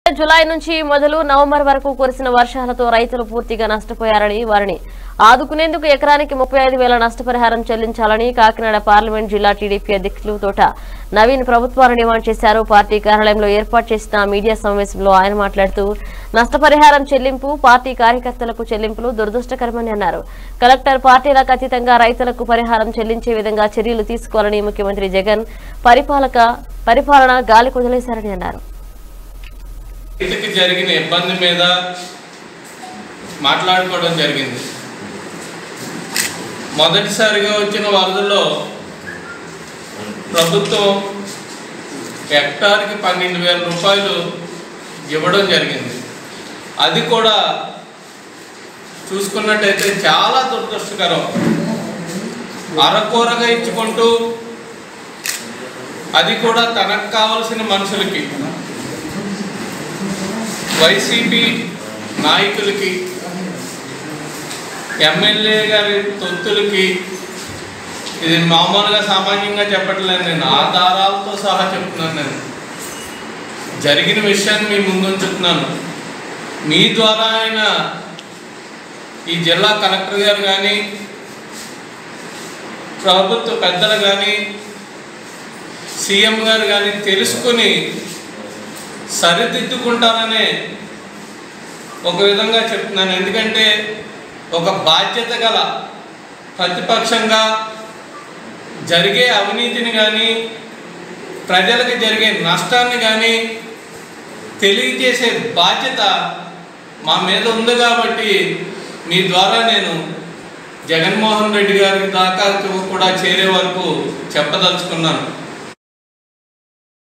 July నుంచి మొదలు November వరకు కురిసిన వర్షాలతో రైతులు పూర్తిగా నష్టపోయారని వారిని ఆదుకునేందుకు ఎకరానికి ముప్పై ఐదు వేల నష్టపరిహారం చెల్లించాలని కాకినాడ పార్లమెంట్ జిల్లా టీడీపీ అధ్యక్షులు తోట నవీన్ ప్రభుత్వాన్ని డిమాండ్ చేశారు పార్టీ కార్యాలయంలో ఏర్పాటు చేసిన మీడియా సమావేశంలో ఆయన మాట్లాడుతూ నష్టపరిహారం చెల్లింపు పార్టీ కార్యకర్తలకు చెల్లింపులు దురదృష్టకరమని అన్నారు కలెక్టర్ పార్టీలకు అతీతంగా రైతులకు పరిహారం చెల్లించే విధంగా చర్యలు తీసుకోవాలని ముఖ్యమంత్రి జగన్ పరిపాలక పరిపాలన గాలి కుదిలేశారని అన్నారు రైతుకి జరిగిన ఇబ్బంది మీద మాట్లాడుకోవడం జరిగింది మొదటిసారిగా వచ్చిన వరదలో ప్రభుత్వం హెక్టార్కి పన్నెండు వేల రూపాయలు ఇవ్వడం జరిగింది అది కూడా చూసుకున్నట్టయితే చాలా దురదృష్టకరం అరకూరగా ఇచ్చుకుంటూ అది కూడా తనకు కావలసిన మనుషులకి వైసీపీ నాయకులకి ఎమ్మెల్యే గారి తొత్తులకి ఇది మామూలుగా సామాన్యంగా చెప్పట్లేదు నేను ఆధారాలతో సహా చెప్తున్నాను నేను జరిగిన విషయాన్ని మీ ముందు ఉంచుతున్నాను మీ ద్వారా ఆయన ఈ జిల్లా కలెక్టర్ గారు కానీ ప్రభుత్వ పెద్దలు కానీ సీఎం గారు కానీ తెలుసుకుని సరిదిద్దుకుంటారనే ఒక విధంగా చెప్తున్నాను ఎందుకంటే ఒక బాధ్యత గల ప్రతిపక్షంగా జరిగే అవినీతిని కానీ ప్రజలకు జరిగే నష్టాన్ని కానీ తెలియజేసే బాధ్యత మా మీద ఉంది కాబట్టి మీ ద్వారా నేను జగన్మోహన్ రెడ్డి గారి దాకా కూడా చేరే వరకు చెప్పదలుచుకున్నాను